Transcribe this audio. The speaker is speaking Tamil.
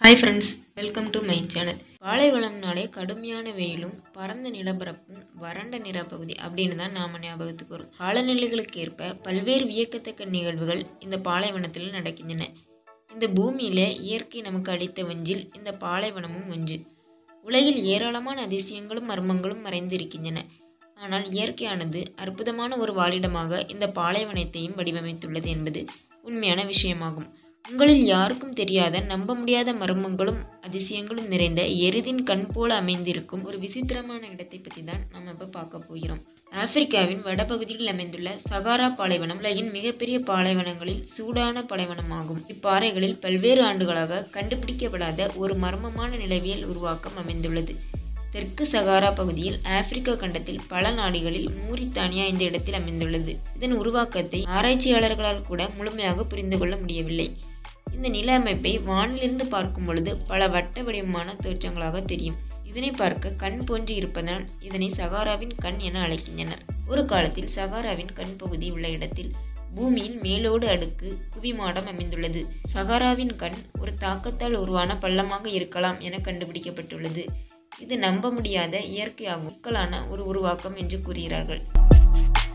hi friends welcome to my channel பாலைவனம்னாலே கடுமையான வெயிலும் பரந்த நிலப்பரப்பும் வறண்ட நிலப்பகுதி அப்படின்னு தான் நாம் ஞாபகத்துக்கு வரும் காலநிலைகளுக்கு ஏற்ப பல்வேறு வியக்கத்தக்க நிகழ்வுகள் இந்த பாலைவனத்தில் நடக்கின்றன இந்த பூமியில இயற்கை நமக்கு அளித்த வஞ்சில் இந்த பாலைவனமும் வஞ்சு உலகில் ஏராளமான அதிசயங்களும் மர்மங்களும் மறைந்திருக்கின்றன ஆனால் இயற்கையானது அற்புதமான ஒரு வாழிடமாக இந்த பாலைவனத்தையும் வடிவமைத்துள்ளது என்பது உண்மையான விஷயமாகும் உங்களில் யாருக்கும் தெரியாத நம்ப முடியாத மர்மங்களும் அதிசயங்களும் நிறைந்த எருதின் கண் போல அமைந்திருக்கும் ஒரு விசித்திரமான இடத்தை பற்றி தான் நம்ம இப்போ பார்க்க போகிறோம் ஆப்பிரிக்காவின் வடபகுதியில் அமைந்துள்ள சகாரா பாலைவனம் உலகின் மிகப்பெரிய பாலைவனங்களில் சூடான பாலைவனமாகும் இப்பாறைகளில் பல்வேறு ஆண்டுகளாக கண்டுபிடிக்கப்படாத ஒரு மர்மமான நிலவியல் உருவாக்கம் அமைந்துள்ளது தெற்கு சகாரா பகுதியில் ஆப்பிரிக்கா கண்டத்தில் பல நாடுகளில் மூரித்தானியா இந்த இடத்தில் அமைந்துள்ளது இதன் உருவாக்கத்தை ஆராய்ச்சியாளர்களால் கூட முழுமையாக புரிந்து கொள்ள முடியவில்லை இந்த நில அமைப்பை வானிலிருந்து பார்க்கும் பொழுது பல வட்ட வடிவமான தோற்றங்களாக தெரியும் இதனை பார்க்க கண் போன்று இருப்பதால் இதனை சகாராவின் கண் என அழைக்கின்றனர் ஒரு காலத்தில் சகாராவின் கண் பகுதி உள்ள இடத்தில் பூமியின் மேலோடு அடுக்கு குவிமாடம் அமைந்துள்ளது சகாராவின் கண் ஒரு தாக்கத்தால் உருவான பள்ளமாக இருக்கலாம் என கண்டுபிடிக்கப்பட்டுள்ளது இது நம்ப முடியாத இயற்கையாகும் சிக்கலான ஒரு உருவாக்கம் என்று கூறுகிறார்கள்